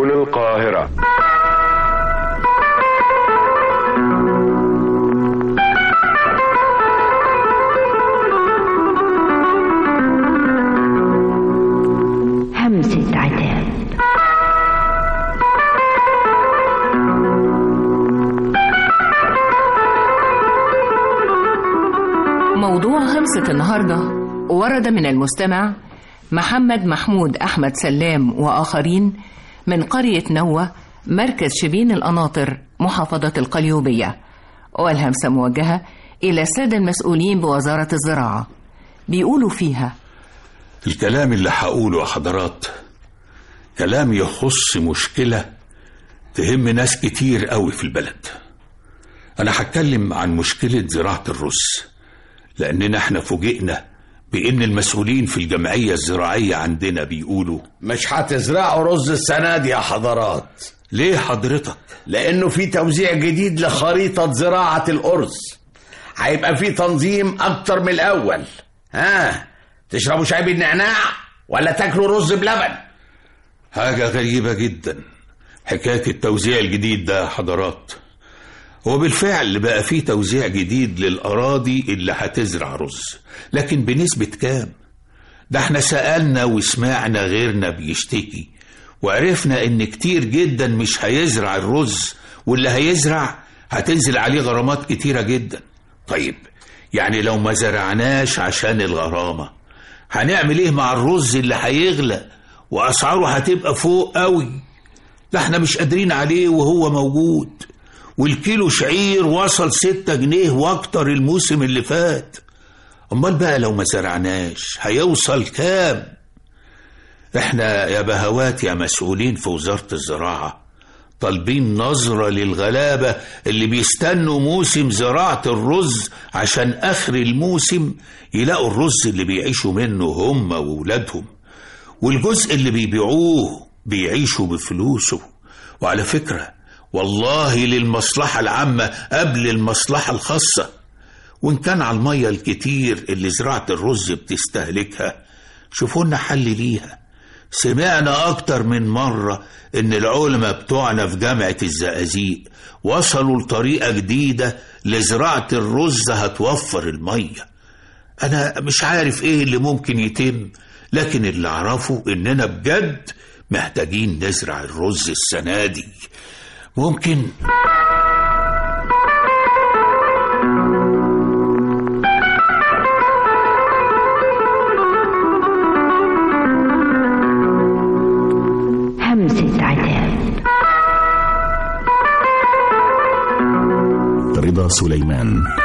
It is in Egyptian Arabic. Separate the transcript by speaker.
Speaker 1: تلفزيون القاهرة
Speaker 2: همسة عتاب
Speaker 3: موضوع همسة النهاردة ورد من المستمع محمد محمود أحمد سلام وآخرين من قرية نوة مركز شبين القناطر محافظة القليوبية والهمسة موجهة إلى السادة المسؤولين بوزارة الزراعة بيقولوا فيها
Speaker 4: الكلام اللي هقوله يا حضرات كلام يخص مشكلة تهم ناس كتير قوي في البلد أنا هتكلم عن مشكلة زراعة الرز لأننا احنا فوجئنا بإن المسؤولين في الجمعية الزراعية عندنا بيقولوا
Speaker 5: مش هتزرعوا رز السنة دي يا حضرات
Speaker 4: ليه حضرتك؟
Speaker 5: لأنه في توزيع جديد لخريطة زراعة الأرز هيبقى في تنظيم أكتر من الأول ها تشربوا شاي بالنعناع ولا تاكلوا رز بلبن
Speaker 4: حاجة غريبة جدا حكاية التوزيع الجديد ده يا حضرات وبالفعل بقى في توزيع جديد للأراضي اللي هتزرع رز لكن بنسبة كام؟ ده احنا سألنا وسمعنا غيرنا بيشتكي وعرفنا ان كتير جدا مش هيزرع الرز واللي هيزرع هتنزل عليه غرامات كتيرة جدا طيب يعني لو ما زرعناش عشان الغرامة هنعمل ايه مع الرز اللي هيغلى واسعاره هتبقى فوق قوي ده احنا مش قادرين عليه وهو موجود والكيلو شعير وصل ستة جنيه واكتر الموسم اللي فات امال بقى لو ما زرعناش هيوصل كام احنا يا بهوات يا مسؤولين في وزارة الزراعة طالبين نظرة للغلابة اللي بيستنوا موسم زراعة الرز عشان آخر الموسم يلاقوا الرز اللي بيعيشوا منه هم وولادهم والجزء اللي بيبيعوه بيعيشوا بفلوسه وعلى فكرة والله للمصلحة العامة قبل المصلحة الخاصة وإن كان على المية الكتير اللي زراعة الرز بتستهلكها شوفوا لنا حل ليها سمعنا أكتر من مرة إن العلماء بتوعنا في جامعة الزقازيق وصلوا لطريقة جديدة لزراعة الرز هتوفر المية أنا مش عارف إيه اللي ممكن يتم لكن اللي أعرفه إننا بجد محتاجين نزرع الرز السنة دي ممكن
Speaker 2: همسة عتاب
Speaker 6: رضا سليمان